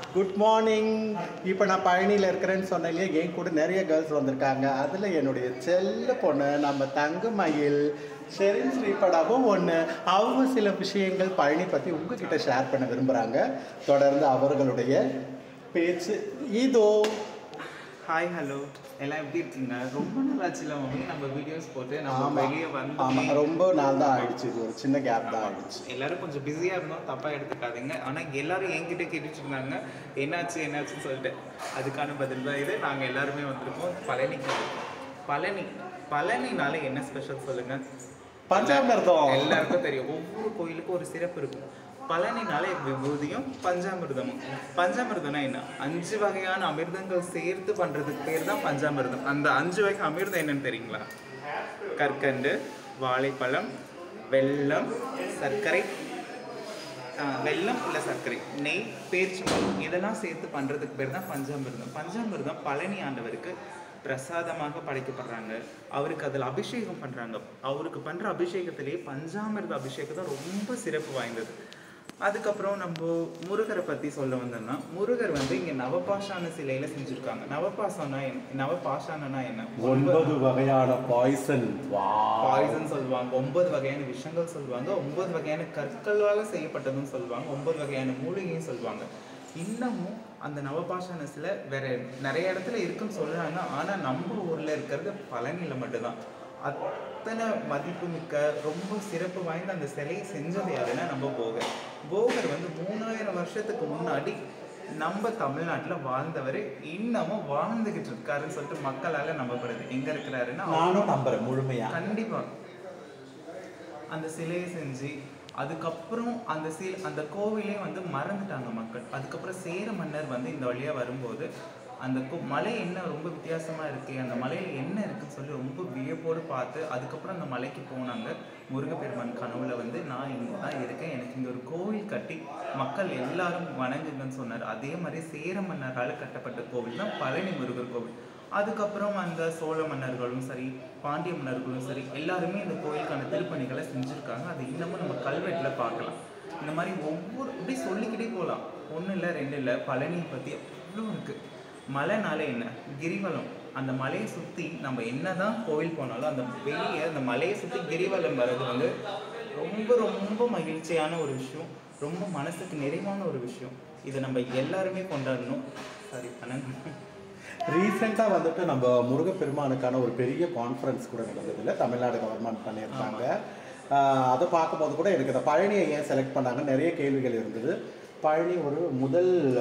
good morning இப்போ நான் பழனியில் இருக்கிறேன்னு சொன்னேன் இல்லையா என் கூட நிறைய கேர்ள்ஸ் வந்திருக்காங்க அதில் என்னுடைய செல்ல பொண்ணு நம்ம தங்க மயில் ஷெரின் ஸ்ரீபடாவும் ஒன்று அவங்க சில விஷயங்கள் பழனி பற்றி உங்ககிட்ட ஷேர் பண்ண விரும்புகிறாங்க தொடர்ந்து அவர்களுடைய பேச்சு இதோ ஹாய் ஹலோ எல்லாம் எப்படி இருக்கீங்க ரொம்ப நாள் ஆச்சுல மம்மி நம்ம வீடியோஸ் போட்டு நம்ம ஆமாம் வெளியே வந்து ஆமாம் ரொம்ப நாள் தான் ஆயிடுச்சு இது ஒரு சின்ன கேப் தான் ஆயிடுச்சு எல்லாரும் கொஞ்சம் பிஸியாக இருந்தோம் தப்பாக எடுத்துக்காதீங்க ஆனால் எல்லாரும் என்கிட்ட கேட்டுட்டு இருந்தாங்க என்னாச்சு என்னாச்சுன்னு சொல்லிட்டு அதுக்கான பதில் தான் இது நாங்கள் எல்லாருமே வந்திருக்கோம் பழனிக்கு பழனி பழனினால என்ன ஸ்பெஷல் சொல்லுங்க பஞ்சாமிர்தம் எல்லாருக்கும் தெரியும் ஒவ்வொரு கோயிலுக்கும் ஒரு சிறப்பு இருக்கும் பழனினாலே விபூதியும் பஞ்சாமிர்தமும் பஞ்சாமிர்தம்னா என்ன அஞ்சு வகையான அமிர்தங்கள் சேர்த்து பண்றதுக்கு பேர் தான் பஞ்சாமிர்தம் அந்த அஞ்சு வகை அமிர்தம் என்னன்னு தெரியுங்களா கற்கண்டு வாழைப்பழம் வெல்லம் சர்க்கரை ஆஹ், வெல்லம் இல்லை சர்க்கரை நெய் பேரிச்சம்பழம் இதெல்லாம் சேர்த்து பண்ணுறதுக்கு பேர் தான் பஞ்சாமிர்தம் பஞ்சாமிர்தம் பழனி ஆண்டவருக்கு பிரசாதமாக படைக்கப்படுறாங்க அவருக்கு அதில் அபிஷேகம் பண்ணுறாங்க அவருக்கு பண்ணுற அபிஷேகத்திலேயே பஞ்சாமிர்த அபிஷேகம் தான் ரொம்ப சிறப்பு வாய்ந்தது அதுக்கப்புறம் நம்ம முருகரை பற்றி சொல்ல வந்தோம்னா முருகர் வந்து இங்கே நவபாஷான சிலையில் செஞ்சுருக்காங்க நவபாசம்னா என்ன நவபாஷானனா என்ன ஒன்பது வகையான பாய்சன் வா பாய்சன் சொல்லுவாங்க ஒன்பது வகையான விஷங்கள் சொல்லுவாங்க ஒன்பது வகையான கற்களால் செய்யப்பட்டதும் சொல்லுவாங்க ஒன்பது வகையான மூலிகையும் சொல்லுவாங்க இன்னமும் அந்த நவபாஷான சிலை வேற நிறைய இடத்துல இருக்குன்னு சொல்றாங்க ஆனா நம்ம ஊர்ல இருக்கிறது பழனியில மட்டும்தான் அத்தனை மதிப்புமிக்க ரொம்ப சிறப்பு வாய்ந்த அந்த சிலையை செஞ்சது யாருன்னா நம்ம போகர் போகர் வந்து மூணாயிரம் வருஷத்துக்கு முன்னாடி நம்ம தமிழ்நாட்டுல வாழ்ந்தவர் இன்னமும் வாழ்ந்துகிட்டு இருக்காருன்னு சொல்லிட்டு மக்களால நம்பப்படுது எங்க இருக்கிறாருன்னா நானும் நம்புறேன் முழுமையா கண்டிப்பா அந்த சிலையை செஞ்சு அதுக்கப்புறம் அந்த சீல் அந்த கோவிலே வந்து மறந்துட்டாங்க மக்கள் அதுக்கப்புறம் சேர மன்னர் வந்து இந்த வழியா வரும்போது அந்த கோ மலை என்ன ரொம்ப வித்தியாசமா இருக்கு அந்த மலையில என்ன இருக்குன்னு சொல்லி ரொம்ப வியப்போடு பார்த்து அதுக்கப்புறம் அந்த மலைக்கு போனாங்க முருகப்பெருமான் கனவுல வந்து நான் இங்க தான் இருக்கேன் எனக்கு இங்க ஒரு கோவில் கட்டி மக்கள் எல்லாரும் வணங்குங்கன்னு சொன்னார் அதே மாதிரி சேர மன்னரால் கட்டப்பட்ட கோவில் தான் பழனி முருகர் கோவில் அதுக்கப்புறம் அந்த சோழ மன்னர்களும் சரி பாண்டிய மன்னர்களும் சரி எல்லாருமே இந்த கோயிலுக்கான திருப்பணிகளை செஞ்சுருக்காங்க அது இன்னமும் நம்ம கல்வெட்டில் பார்க்கலாம் இந்த மாதிரி ஒவ்வொரு இப்படி சொல்லிக்கிட்டே போகலாம் ஒன்றும் இல்லை ரெண்டு இல்லை பழனியை பற்றி அவ்வளோ இருக்குது மலைனால என்ன கிரிவலம் அந்த மலையை சுற்றி நம்ம என்னதான் கோவில் போனாலும் அந்த வெளியே அந்த மலையை சுற்றி கிரிவலம் வர்றது வந்து ரொம்ப ரொம்ப மகிழ்ச்சியான ஒரு விஷயம் ரொம்ப மனசுக்கு நிறைவான ஒரு விஷயம் இதை நம்ம எல்லாருமே கொண்டாடணும் சரி பண்ணணும் ரீசெண்டாக வந்துட்டு நம்ம முருகப்பெருமானுக்கான ஒரு பெரிய கான்ஃபரன்ஸ் கூட நடந்ததில்ல தமிழ்நாடு கவர்மெண்ட் பண்ணியிருந்தாங்க ஆஹ் அதை பார்க்கும்போது கூட எனக்கு இந்த பழனியை ஏன் செலக்ட் பண்ணாங்க நிறைய கேள்விகள் இருந்தது பழனி ஒரு முதல்